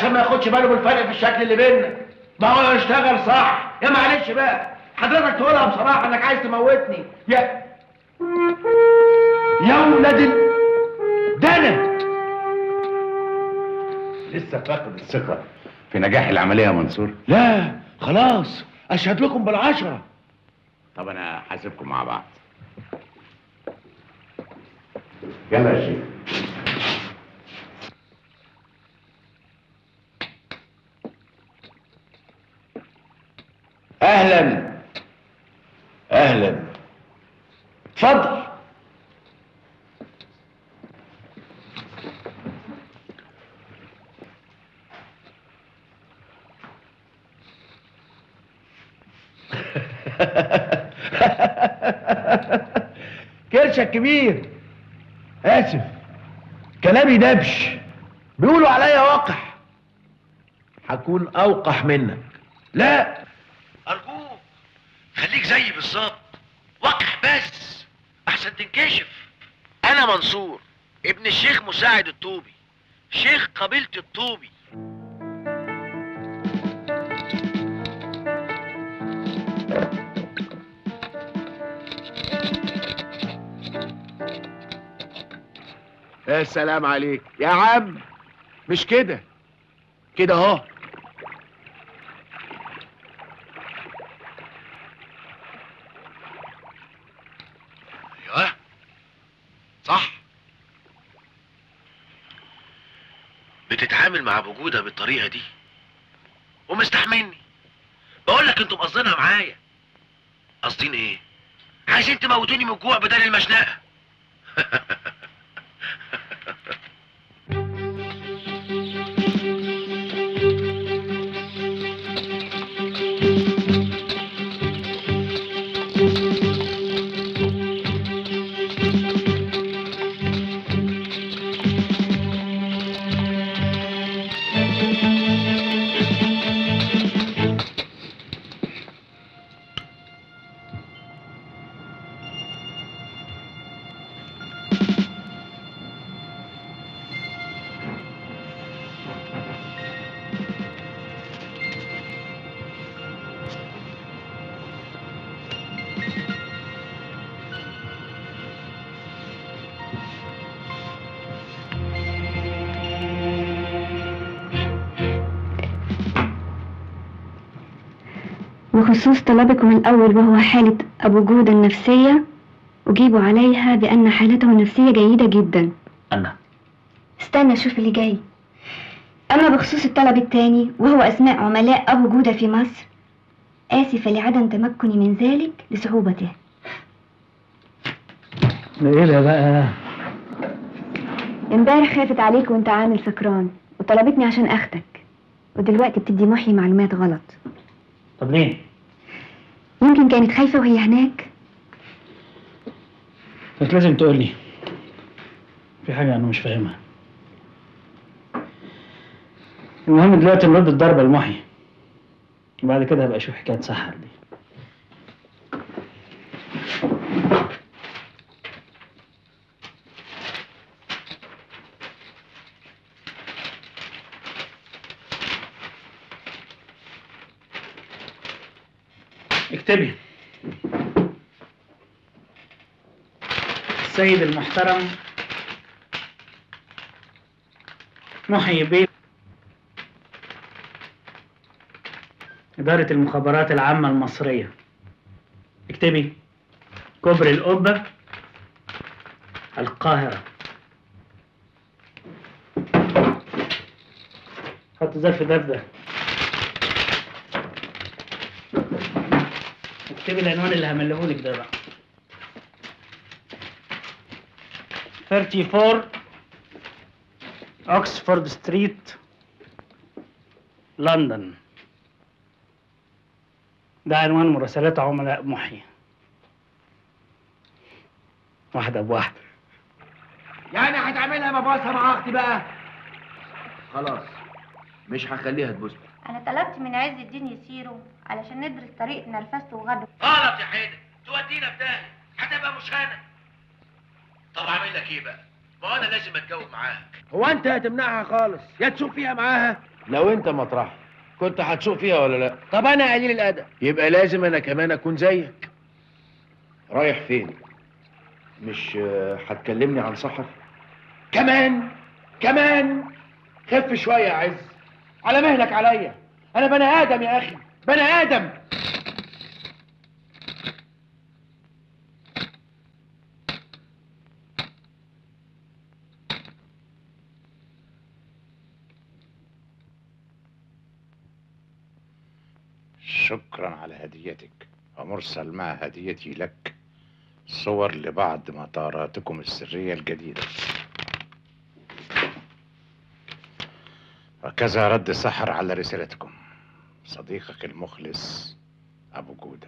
عشان ما ياخدش باله بالفرق في الشكل اللي بيننا ما هو يشتغل صح يا معلش بقى حضرتك تقولها بصراحه انك عايز تموتني يا يا ولاد ال... ده انا لسه فاقد الثقة في نجاح العملية يا منصور لا خلاص اشهد لكم بالعشره طب انا حاسبكم مع بعض يلا يا شيخ اهلا اهلا اتفضل كرشك كبير اسف كلامي دبش بيقولوا عليا وقح هكون اوقح منك لا ارجوك خليك زيي بالظبط وقح بس احسن تنكشف انا منصور ابن الشيخ مساعد الطوبي شيخ قبيلة الطوبي يا سلام عليك يا عم مش كده كده اهو ايوه صح بتتعامل مع ابو جوده بالطريقه دي ومستحملني بقول لك انتوا مقصدينها معايا قاصدين ايه عايزين تموتوني من الجوع بدل المشنقه بخصوص طلبكم الأول وهو حالة أبو جودة النفسية أجيب عليها بأن حالته النفسية جيدة جدا أنا استنى شوف اللي جاي أما بخصوص الطلب الثاني وهو أسماء عملاء أبو جودة في مصر آسفة لعدم تمكني من ذلك لصعوبته ايه ده بقى امبارح خافت عليك وانت عامل سكران وطلبتني عشان أخدك ودلوقتي بتدي محي معلومات غلط طب ليه يمكن كانت خايفة وهي هناك كنت لازم تقول لي في حاجة أنا مش فاهمها المهم دلوقتي نرد الضربة لمحي وبعد كده هبقى أشوف حكاية سحر دي اكتبي السيد المحترم محيي بيه إدارة المخابرات العامة المصرية اكتبي كوبري القبة القاهرة حط ظرف ده في ده اكتبي العنوان اللي هملهولك ده بقى 34 اوكسفورد ستريت لندن ده عنوان مراسلات عملاء محيي واحدة بواحدة يعني هتعملها مباصة مع اختي بقى خلاص مش هخليها تبوس انا طلبت من عز الدين يسيره علشان ندرس طريقة نرفزته وغدره غلط يا حيدر تودينا في داهية هتبقى مش انا طب اعمل لك ايه بقى ما انا لازم اتجاوب معاك هو انت هتمنعها خالص يا تشوف فيها معاها لو انت مطرحي كنت هتسوق فيها ولا لا طب انا قليل الادب يبقى لازم انا كمان اكون زيك رايح فين مش آه، هتكلمني عن سحر كمان كمان خف شويه يا عز على مهلك عليا انا بني ادم يا اخي بني ادم شكرا على هديتك ومرسل مع هديتي لك صور لبعض مطاراتكم السرية الجديدة وكذا رد سحر على رسالتكم صديقك المخلص أبو جودة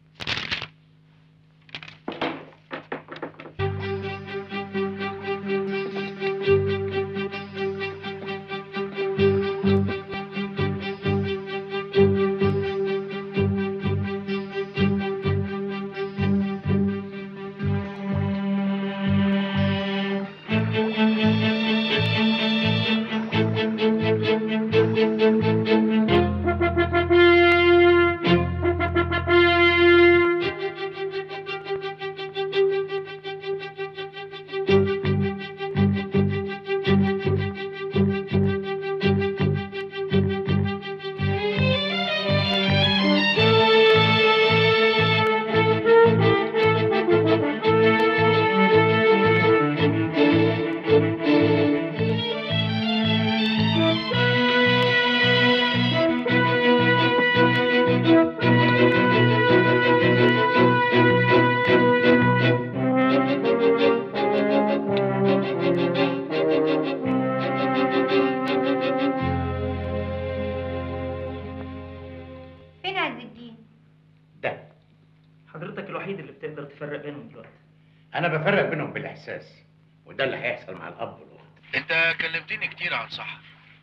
فين عز الدين ده حضرتك الوحيد اللي بتقدر تفرق بينهم دلوقتي أنا بفرق بينهم بالإحساس وده اللي هيحصل مع الأب والأخت انت كلمتني كتير عن سحر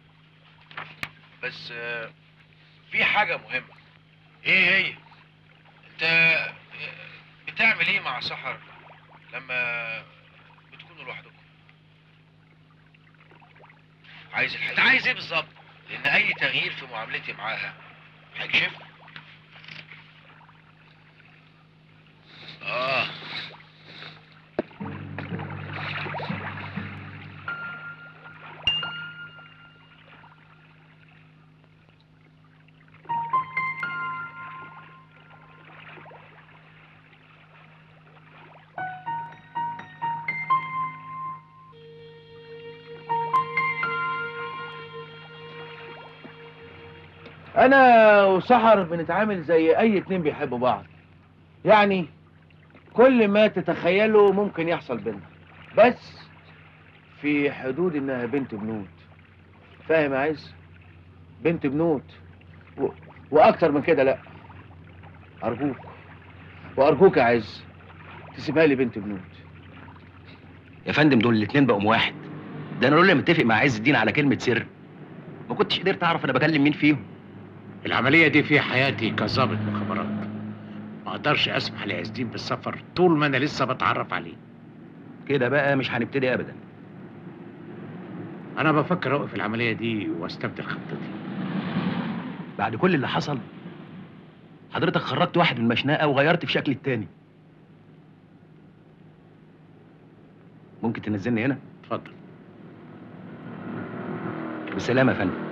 بس آه، في حاجة مهمة ايه هي انت آه، بتعمل ايه مع سحر لما بتكونوا لوحدكم عايز الحقيقة انت عايز ايه بالظبط لان اي تغيير في معاملتي معاها هيكشف اه انا وسحر بنتعامل زي اي اتنين بيحبوا بعض يعني كل ما تتخيله ممكن يحصل بينا بس في حدود انها بنت بنوت فاهم يا عز بنت بنوت و... واكتر من كده لا ارجوك وارجوك يا عز تسيبها لي بنت بنوت يا فندم دول الاتنين بقوا واحد ده انا لولا متفق مع عز الدين على كلمه سر ما كنتش قدرت اعرف انا بكلم مين فيهم العملية دي في حياتي كظابط مخابرات ما اقدرش اسمح لعز الدين بالسفر طول ما انا لسه بتعرف عليه كده بقى مش هنبتدي ابدا انا بفكر اوقف العملية دي واستبدل خطتي بعد كل اللي حصل حضرتك خرجت واحد من المشنقه وغيرت في شكل التاني ممكن تنزلني هنا اتفضل بالسلامه يا فندم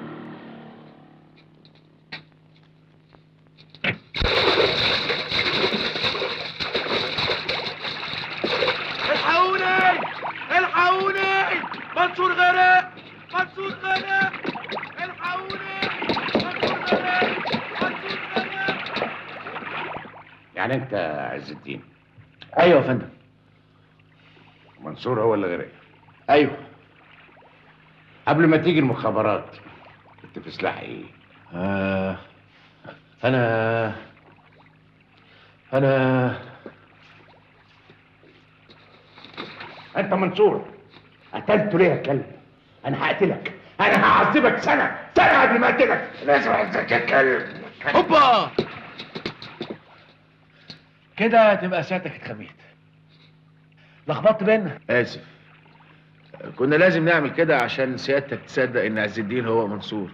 الحقوني الحقوني منصور غرق منصور غرق الحقوني منصور غرق منصور غرق يعني انت عز الدين ايوه يا فندم منصور هو اللي غرق ايوه قبل ما تيجي المخابرات كنت في سلاح ايه آه انا انا انت منصور قتلته ليه يا كلب انا هقتلك انا هعذبك سنه سنه قبل ما اقتلك لازم اعزك يا كلب هوبا كده تبقى ساعتك اتخميت لخبطت بينا اسف كنا لازم نعمل كده عشان سيادتك تصدق ان عز الدين هو منصور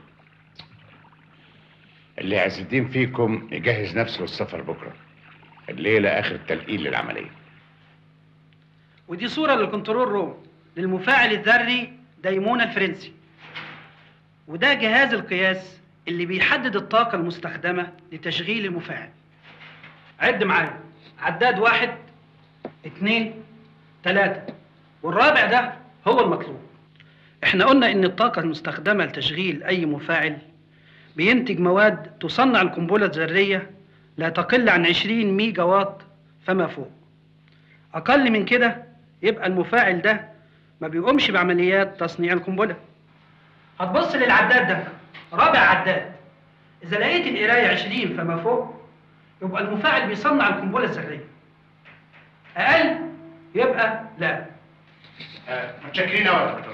اللي عز الدين فيكم يجهز نفسه للسفر بكره الليله اخر تلقين للعمليه ودي صورة للكنترول روم للمفاعل الذري دايمونا الفرنسي وده جهاز القياس اللي بيحدد الطاقة المستخدمة لتشغيل المفاعل عد معايا عداد واحد اتنين تلاتة والرابع ده هو المطلوب احنا قلنا ان الطاقة المستخدمة لتشغيل اي مفاعل بينتج مواد تصنع القنبلة الذرية لا تقل عن 20 ميجا واط فما فوق أقل من كده يبقى المفاعل ده ما بيقومش بعمليات تصنيع القنبلة هتبص للعداد ده رابع عداد إذا لقيت القراية 20 فما فوق يبقى المفاعل بيصنع القنبلة الذرية أقل يبقى لا آه، متشكرين قوي يا دكتور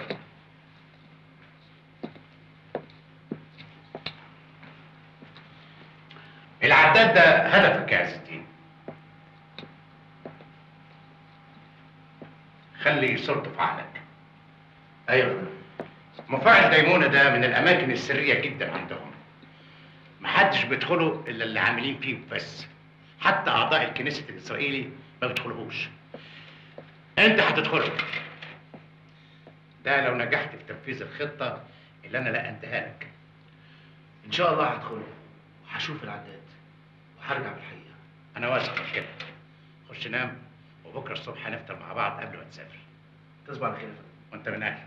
العداد ده هدفك يا عز الدين خلي صورته في عقلك ايوه مفاعل دايمونة ده من الأماكن السرية جدا عندهم محدش بيدخله إلا اللي عاملين فيه بس حتى أعضاء الكنيسة الإسرائيلي ما بيدخلوهوش أنت هتدخله ده لو نجحت في تنفيذ الخطة اللي أنا لقنتها لك ان شاء الله هدخله وهشوف العداد وهرجع بالحقيقه أنا واثق في كده خش نام وبكرة الصبح هنفطر مع بعض قبل ما تسافر تصبح على خير يا فندم. وأنت من أهلي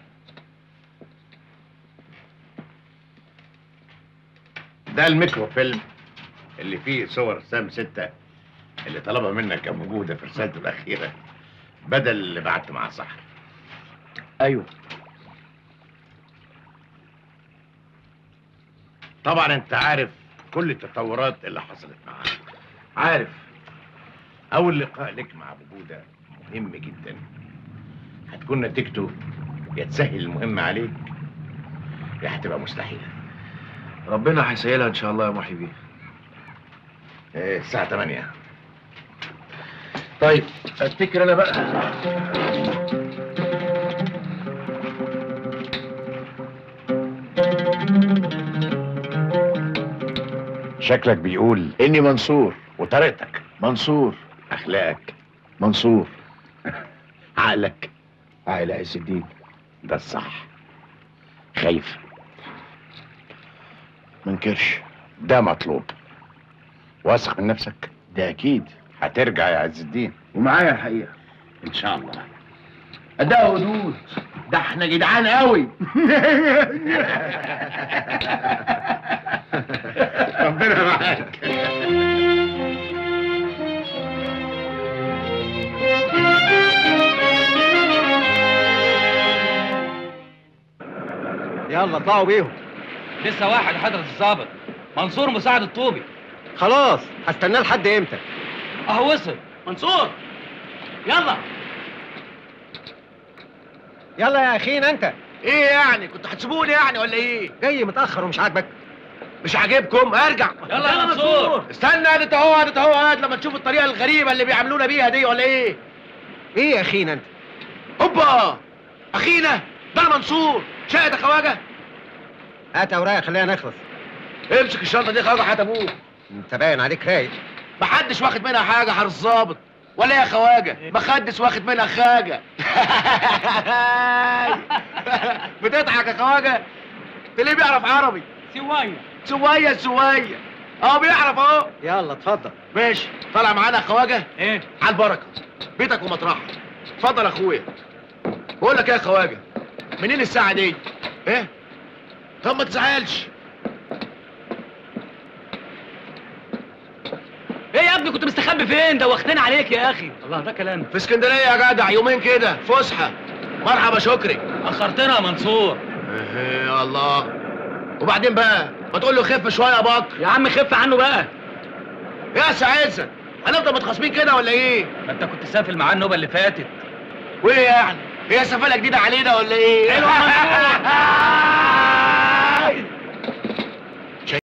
ده الميكرو فيلم اللي فيه صور سام ستة اللي طلبها منك كان موجودة في رسالته الأخيرة بدل اللي بعت مع صح ايوه طبعا انت عارف كل التطورات اللي حصلت معاه عارف أول لقاء لك مع أبو بودة مهم جدا هتكون نتيجته يا تسهل المهمة عليك يا هتبقى مستحيلة ربنا هيسهلها ان شاء الله يا محي بيه إيه، الساعة 8 طيب افتكر انا بقى شكلك بيقول اني منصور وطريقتك منصور أخلاقك منصور عقلك عائلة عز الدين ده الصح خايف منكرش ده مطلوب واثق من نفسك ده اكيد هترجع يا عز الدين ومعايا الحقيقه ان شاء الله اداء ودود ده احنا جدعان قوي ربنا معاك يلا اطلعوا بيهم لسه واحد حضرة الظابط منصور مساعد الطوبي خلاص هستناه لحد امتى اهو وصل منصور يلا يلا يا اخينا انت ايه يعني كنت هتسيبوني يعني ولا ايه جاي متاخر ومش عاجبك مش عاجبكم ارجع يلا يا منصور استنى انت اهو انت اهو لما تشوف الطريقه الغريبه اللي بيعاملونا بيها دي ولا ايه ايه يا اخينا انت هوبا اخينا ده أنا منصور شاهد يا خواجه هات اوراق خلينا نخلص امسك الشنطه دي يا خواجه حتى ابوك انت باين عليك رايق محدش واخد منها حاجه حارس الظابط ولا يا خواجه محدش واخد منها حاجه بتضحك يا خواجه انت ليه بيعرف عربي سواية سوية سوية اه بيعرف اهو يلا اتفضل ماشي طالع معانا يا خواجه ايه على البركه بيتك ومطرحك اتفضل يا اخويا بقول لك ايه يا خواجه منين الساعه دي ايه طب ما تزعلش ايه يا ابني كنت مستخبي فين دوختنا عليك يا اخي الله ده كلام في اسكندريه يا جدع يومين كده فسحه مرحبا شكري اخرتنا يا منصور ايه يا الله وبعدين بقى ما تقول له خف شويه يا بكر يا عم خف عنه بقى يا سعيد هنفضل متخاصمين كده ولا ايه ما انت كنت سافل معاه النوبه اللي فاتت وايه يعني هي سفاله جديده علينا ولا ايه حلو يا منصور.